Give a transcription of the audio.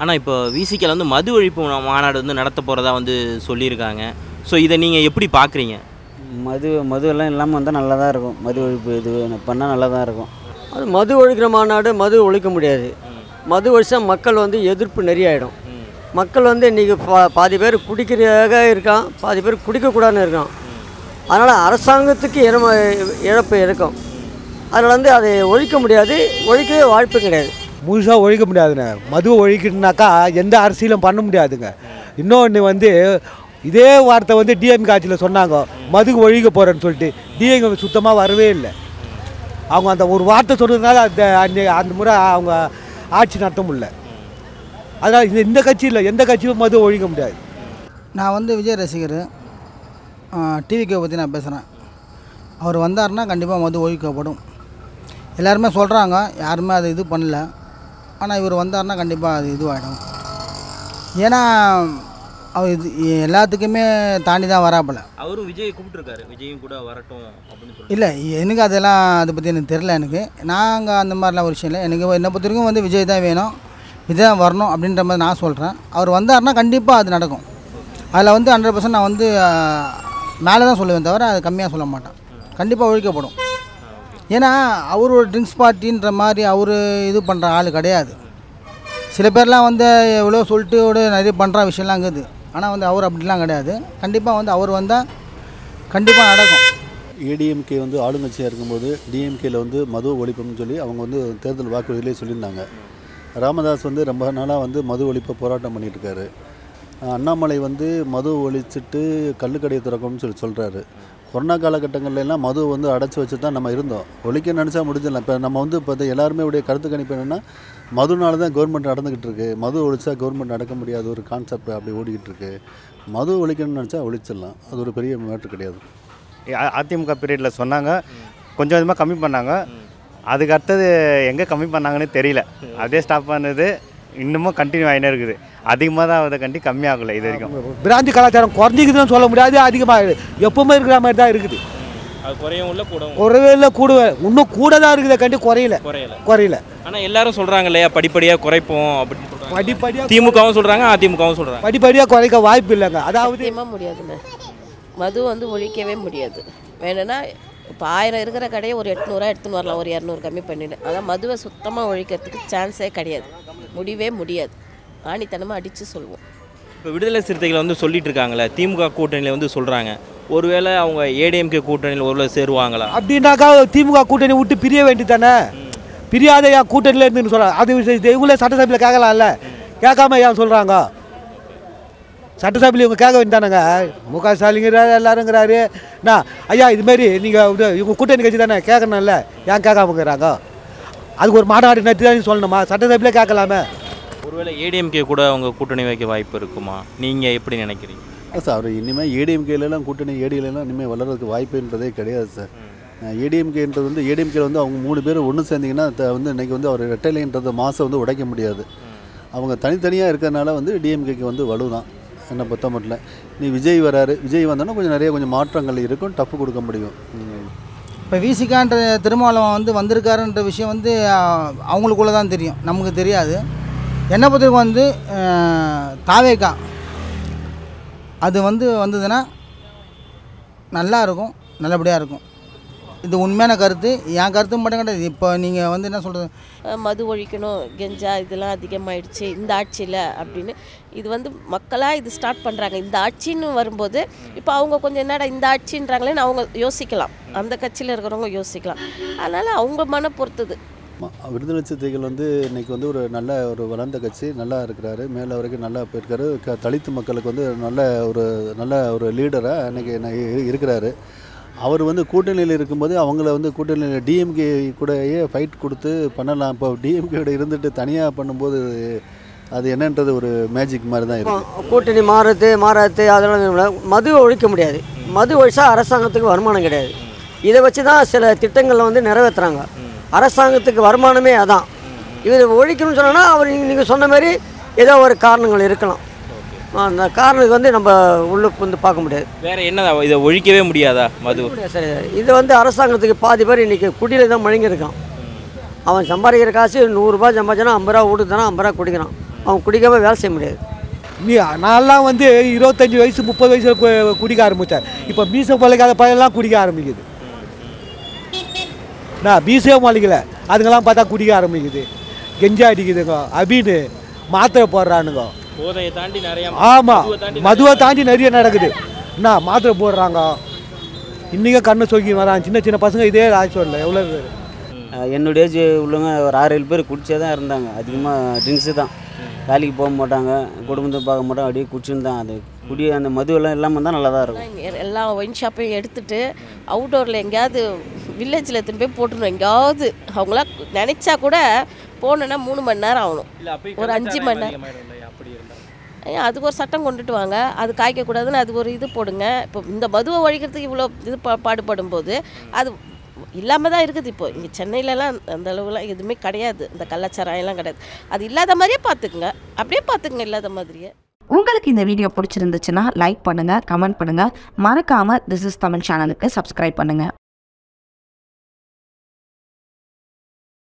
ஆனால் இப்போ விசிக்கல வந்து மது ஒழிப்பு மா- மாநாடு வந்து நடத்த போகிறதா வந்து சொல்லியிருக்காங்க ஸோ இதை நீங்கள் எப்படி பார்க்குறீங்க மது மது எல்லாம் இல்லாமல் வந்தால் நல்லா தான் இருக்கும் மது ஒழிப்பு இது பண்ணால் நல்லா தான் இருக்கும் அது மது ஒழிக்கிற மாநாடு மது ஒழிக்க முடியாது மது ஒழிச்சா மக்கள் வந்து எதிர்ப்பு நிறைய ஆகிடும் மக்கள் வந்து இன்றைக்கி பா பாதி பேர் குடிக்கிறதாக இருக்கான் பாதி பேர் குடிக்கக்கூடாதுன்னு இருக்கான் அதனால் அரசாங்கத்துக்கு இழம இழப்பு இருக்கும் அதில் வந்து அதை ஒழிக்க முடியாது ஒழிக்கவே வாய்ப்பு கிடையாது முழுசாக ஒழிக்க முடியாதுங்க மதுவை ஒழிக்கணுனாக்கா எந்த அரசியலும் பண்ண முடியாதுங்க இன்னொன்று வந்து இதே வார்த்தை வந்து டிஎம்கே ஆட்சியில் சொன்னாங்க மதுக்கு ஒழிக்க போகிறேன்னு சொல்லிட்டு டிஎம்கே சுத்தமாக வரவே இல்லை அவங்க அந்த ஒரு வார்த்தை சொன்னதுனால அந்த அந்த அந்த முறை அவங்க ஆட்சி நடத்த முடியல அதனால் இந்த இந்த கட்சி இல்லை எந்த கட்சியும் மது ஒழிக்க முடியாது நான் வந்து விஜய் ரசிகர் டிவிக்கே பற்றி நான் பேசுகிறேன் அவர் வந்தாருன்னா கண்டிப்பாக மது ஒழிக்கப்படும் எல்லாருமே சொல்கிறாங்க யாருமே அதை இது பண்ணல ஆனால் இவர் வந்தாருன்னா கண்டிப்பாக அது இதுவாகிடும் ஏன்னா அவர் இது எல்லாத்துக்குமே தாண்டி தான் வராப்பில் அவரும் விஜய் கூப்பிட்டுருக்காரு விஜயும் கூட வரட்டும் அப்படின்னு சொல்லி இல்லை எனக்கு அதெல்லாம் அதை பற்றி எனக்கு தெரில எனக்கு நாங்கள் அந்த மாதிரிலாம் ஒரு விஷயம் இல்லை எனக்கு என்னை பொறுத்த வரைக்கும் வந்து விஜய் தான் வேணும் விஜய் தான் வரணும் அப்படின்ற மாதிரி நான் சொல்கிறேன் அவர் வந்தாருன்னா கண்டிப்பாக அது நடக்கும் அதில் வந்து ஹண்ட்ரட் பர்சன்ட் நான் வந்து மேலே தான் சொல்லுவேன் தவிர அது கம்மியாக சொல்ல மாட்டேன் கண்டிப்பாக ஒழிக்கப்படும் ஏன்னா அவர் ஒரு ட்ரிங்க்ஸ் பார்ட்டின்ற மாதிரி அவர் இது பண்ணுற ஆள் கிடையாது சில பேர்லாம் வந்து எவ்வளோ சொல்லிட்டு ஒரு நிறைய பண்ணுற விஷயம்லாம் இருக்குது ஆனால் வந்து அவர் அப்படிலாம் கிடையாது கண்டிப்பாக வந்து அவர் வந்தால் கண்டிப்பாக நடக்கும் ஏடிஎம்கே வந்து ஆளுங்கட்சியாக இருக்கும்போது டிஎம்கேல வந்து மது ஒழிப்புன்னு சொல்லி அவங்க வந்து தேர்தல் வாக்குறுதியிலே சொல்லியிருந்தாங்க ராமதாஸ் வந்து ரொம்ப நாளாக வந்து மது ஒழிப்பை போராட்டம் பண்ணிட்டு இருக்காரு அஹ் அண்ணாமலை வந்து மது ஒழிச்சிட்டு கள்ளுக்கடையை திறக்கணும்னு சொல்லி சொல்கிறாரு கொரோனா காலகட்டங்கள்ல எல்லாம் மது வந்து அடைச்சி வச்சு தான் நம்ம இருந்தோம் ஒழிக்க நினச்சா முடிஞ்சிடலாம் இப்போ நம்ம வந்து இப்போ எல்லாருமே உடைய கருத்து கணிப்பு என்னென்னா மதுனால தான் கவர்மெண்ட் நடந்துக்கிட்டு இருக்கு மது ஒழிச்சா கவர்மெண்ட் நடக்க முடியாத ஒரு கான்செப்ட் அப்படி ஓடிக்கிட்டு இருக்கு மது ஒழிக்கணும்னு நினச்சா ஒழிச்சிடலாம் அது ஒரு பெரிய மேட்ரு கிடையாது அ- அதிமுக பீரியடில் சொன்னாங்க கொஞ்சம் கொஞ்சமாக கம்மி பண்ணாங்க அதுக்கு அடுத்தது எங்கே கம்மி பண்ணாங்கன்னு தெரியல அப்படியே ஸ்டாப் பண்ணது இன்னமும் கண்டினியூ ஆகினே இருக்குது அதிகமாக தான் அதை கண்டி கம்மியாகலை இது வரைக்கும் பிராந்தி கலாச்சாரம் குறைஞ்சிக்குதுன்னு சொல்ல முடியாது அதிகமாக எப்பவுமே இருக்கிற மாதிரி தான் இருக்குது அது குறையவும் இல்லை கூடவும் குறைவே இல்லை கூடவே இன்னும் கூட தான் இருக்குது கண்டி குறையல குறையல குறையல ஆனால் எல்லாரும் சொல்கிறாங்க இல்லையா படிப்படியாக குறைப்போம் அப்படின்னு சொல்றாங்க. படிப்படியாக திமுகவும் சொல்கிறாங்க அதிமுகவும் சொல்கிறாங்க படிப்படியாக குறைக்க வாய்ப்பு இல்லைங்க அதாவது சத்தியமாக முடியாதுண்ணே மது வந்து ஒழிக்கவே முடியாது வேணும்னா இப்போ ஆயிரம் இருக்கிற கடையை ஒரு எட்நூறுவா எடுத்துன்னு வரலாம் ஒரு இரநூறு கம்மி பண்ணிடு அதான் மதுவை சுத்தமாக ஒழிக்கிறதுக்கு சான்ஸே கிடையாது முடியவே முடியாது ஆணித்தனமாக அடித்து சொல்லுவோம் இப்போ விடுதலை சிறுத்தைகள் வந்து சொல்லிட்டு இருக்காங்களே திமுக கூட்டணியில் வந்து சொல்கிறாங்க ஒருவேளை அவங்க ஏடிஎம்கே கூட்டணியில் ஒருவேளை சேருவாங்களா அப்படின்னாக்கா திமுக கூட்டணி விட்டு பிரிய வேண்டியதானே பிரியாத என் கூட்டணியில் இருந்துன்னு சொல்கிறாங்க அது விஷயம் இவங்களே சட்டசபையில் கேட்கலாம்ல கேட்காம ஏன் சொல்கிறாங்க சட்டசபையில் இவங்க கேட்க வேண்டியதானங்க மு க ஸ்டாலிங்கிறாரு எல்லாருங்கிறாரு என்ன ஐயா இதுமாரி நீங்கள் இது இவங்க கூட்டணி கட்சி தானே கேட்கணும்ல ஏன் கேட்காமங்கிறாங்க அதுக்கு ஒரு மாநாடு நடத்தி தான் சொல்லணுமா சட்டசபையிலே கேட்கலாமே ஒருவேளை ஏடிஎம்கே கூட அவங்க கூட்டணி வைக்க வாய்ப்பு இருக்குமா நீங்கள் எப்படி நினைக்கிறீங்க சார் அவர் இனிமேல் ஏடிஎம்கேலாம் கூட்டணி ஏடிஎல்லாம் இனிமேல் வளர்றதுக்கு வாய்ப்புன்றதே கிடையாது சார் ஏடிஎம்கேன்றது வந்து ஏடிஎம்கேல வந்து அவங்க மூணு பேர் ஒன்று சேர்ந்தீங்கன்னா த- வந்து இன்றைக்கி வந்து அவர் ரெட்டைலைன்றது மாதம் வந்து உடைக்க முடியாது அவங்க தனித்தனியாக இருக்கிறனால வந்து டிஎம்கேக்கு வந்து வலுதான் என்னை பொறுத்த மட்டும் நீ விஜய் வராரு விஜய் வந்தோன்னா கொஞ்சம் நிறைய கொஞ்சம் மாற்றங்கள் இருக்கும் டஃப் கொடுக்க முடியும் ம். இப்போ விசிகான்ற திருமாவளவன் வந்து வந்திருக்காருன்ற விஷயம் வந்து அஹ், அவங்களுக்குள்ள தான் தெரியும் நமக்கு தெரியாது என்னை பொறுத்தவரைக்கும் வந்து அஹ், தாவேகா அது வந்து வந்ததுன்னா நல்லா இருக்கும் நல்லபடியாக இருக்கும் இது உண்மையான கருத்து என் கருத்து மட்டும் கிடையாது இப்போ நீங்கள் வந்து என்ன சொல்கிறது அஹ் மது ஒழிக்கணும் கெஞ்சா இதெல்லாம் அதிகமாயிடுச்சு இந்த ஆட்சியில் அப்படின்னு இது வந்து மக்களாக இது ஸ்டார்ட் பண்ணுறாங்க இந்த ஆட்சின்னு வரும்போது இப்போ அவங்க கொஞ்சம் என்னடா இந்த ஆட்சின்றாங்களேன்னு அவங்க யோசிக்கலாம் அந்த கட்சியில் இருக்கிறவங்க யோசிக்கலாம் அதனால் அவங்க மன பொறுத்தது ஆமா. விடுதலை சிறுத்தைகள் வந்து இன்னைக்கு வந்து ஒரு நல்ல ஒரு வளர்ந்த கட்சி நல்லா இருக்கிறாரு மேலே வரைக்கும் நல்லா போயிருக்காரு க தலித்து மக்களுக்கு வந்து நல்ல ஒரு நல்ல ஒரு லீடராக இன்னைக்கு என்ன இ- இருக்கிறாரு அவர் வந்து கூட்டணியில் இருக்கும்போது அவங்கள வந்து கூட்டணியில் டிஎம்கே கூடயே ஃபைட் கொடுத்து பண்ணலாம் இப்போ டிஎம்கேட இருந்துட்டு தனியாக பண்ணும்போது அது என்னன்றது ஒரு மேஜிக் மாதிரி தான் இருக்குது கூட்டணி மாறுறது மாறாது அதெல்லாம் இல்லை. மதுவை ஒழிக்க முடியாது மது ஒழிச்சா அரசாங்கத்துக்கு வருமானம் கிடையாது இதை வச்சு தான் சில திட்டங்களை வந்து நிறைவேற்றுறாங்க அரசாங்கத்துக்கு வருமானமே அதான் இவர் ஒழிக்கணும்னு சொன்னோன்னா அவர் நீங்கள் சொன்ன மாதிரி ஏதோ ஒரு காரணங்கள் இருக்கலாம் அந்த காரணத்துக்கு வந்து நம்ம உள்ளுக்கு வந்து பார்க்க முடியாது வேற என்ன இதை ஒழிக்கவே முடியாதா மது முடியாது சரி இது வந்து அரசாங்கத்துக்கு பாதி பேர் இன்றைக்கி குடியில் தான் முழங்கியிருக்கான் அவன் சம்பாதிக்கிற காசு நூறுரூபா சம்பாதிச்சானா ஐம்பது ரூபா விடுதானா ஐம்பது ரூபா குடிக்கிறான் அவங்க குடிக்காமல் வேலை செய்ய முடியாது நீ நான்லாம் வந்து இருபத்தஞ்சி வயசு முப்பது வயசில் கு- குடிக்க ஆரம்பித்தேன் இப்போ மீச பழக்காத பையன்லாம் குடிக்க ஆரம்பிக்குது நான் மீசே மொழிக்கல அதுங்கெல்லாம் பார்த்தா குடிக்க ஆரம்பிக்குது கெஞ்சா அடிக்குதுங்க அபின்னு மாத்திரை போடுறானுங்க போதையை தாண்டி நிறைய ஆமாம் மதுவை தாண்டி நிறைய நடக்குது என்ன மாத்திரை போடுறாங்க இன்றைக்கும் கண்ணை சொக்கி வரான் சின்ன சின்ன பசங்க இதே ஆக்சுவலில் எவ்வளோ பேர் அஹ் என்னுடைய ஏஜ் உள்ளவங்க ஒரு ஆறு ஏழு பேர் குடிச்சே தான் இருந்தாங்க அதிகமாக ட்ரிங்க்ஸு தான் வேலைக்கு போக மாட்டாங்க குடும்பத்தை பார்க்க மாட்டாங்க அப்படியே குடிச்சுன்னு தான் அது குடி அந்த மதுவெல்லாம் இல்லாமல் தான் நல்லா தான் இருக்கும் இங்க எல்லா ஒயின் ஷாப்பையும் எடுத்துட்டு அவுட்டோரில் எங்கேயாவது வில்லேஜில் எடுத்துன்னு போய் போட்டுருணும் எங்கேயாவது அவங்களாம் நினச்சா கூட போகணுன்னா மூணு மணி நேரம் ஆகணும் இல்லை அப்போ ஒரு அஞ்சு மணி நேரம் அப்படி இருந்தால் ஏன் அதுக்கு ஒரு சட்டம் கொண்டுட்டு வாங்க அது காய்க்கக்கூடாதுன்னு அது ஒரு இது போடுங்க இப்போ இந்த மதுவை ஒழிக்கிறதுக்கு இவ்வளோ இது பா பாடுபடும் போது அது இல்லாமல் தான் இருக்குது இப்போ இங்கே சென்னையிலலாம் அந்த அளவுலாம் எதுவுமே கிடையாது இந்த கள்ளச்சாராயம்லாம் கிடையாது அது இல்லாத மாதிரியே பார்த்துக்குங்க அப்படியே பார்த்துக்குங்க இல்லாத மாதிரியே உங்களுக்கு இந்த வீடியோ பிடிச்சிருந்துச்சுன்னா லைக் பண்ணுங்கள் கமெண்ட் பண்ணுங்கள் மறக்காமல் திஸ் இஸ் தமிழ் சேனலுக்கு சப்ஸ்கிரைப் பண்ணுங்கள்